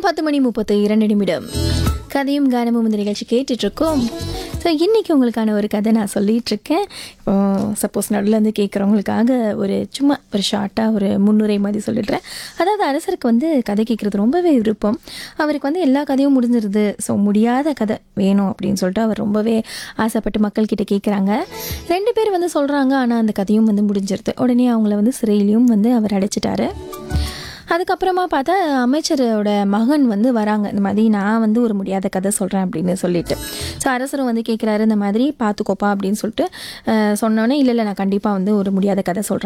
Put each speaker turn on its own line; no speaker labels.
பத்து மணி முப்பத்து இரண்டு நிமிடம் கதையும் கானமும் இந்த நிகழ்ச்சி கேட்டுட்ருக்கோம் ஸோ இன்றைக்கி உங்களுக்கான ஒரு கதை நான் சொல்லிட்டு இருக்கேன் இப்போ சப்போஸ் நடுவில் இருந்து கேட்குறவங்களுக்காக ஒரு சும்மா ஒரு ஷார்ட்டாக ஒரு முன்னுரை மாதிரி சொல்லிடுறேன் அதாவது அரசருக்கு வந்து கதை கேட்குறது ரொம்பவே விருப்பம் அவருக்கு வந்து எல்லா கதையும் முடிஞ்சிருது ஸோ முடியாத கதை வேணும் அப்படின்னு சொல்லிட்டு அவர் ரொம்பவே ஆசைப்பட்டு மக்கள்கிட்ட கேட்குறாங்க ரெண்டு பேர் வந்து சொல்கிறாங்க ஆனால் அந்த கதையும் வந்து முடிஞ்சிருது உடனே அவங்கள வந்து சிறையிலையும் வந்து அவர் அடைச்சிட்டாரு அதுக்கப்புறமா பார்த்தா அமைச்சரோட மகன் வந்து வராங்க இந்த மாதிரி நான் வந்து ஒரு முடியாத கதை சொல்கிறேன் அப்படின்னு சொல்லிட்டு ஸோ அரசரும் வந்து கேட்குறாரு இந்த மாதிரி பார்த்துக்கோப்பா அப்படின்னு சொல்லிட்டு அஹ், சொன்னோன்னே இல்லை இல்லை நான் கண்டிப்பாக வந்து ஒரு முடியாத கதை சொல்கிறேன்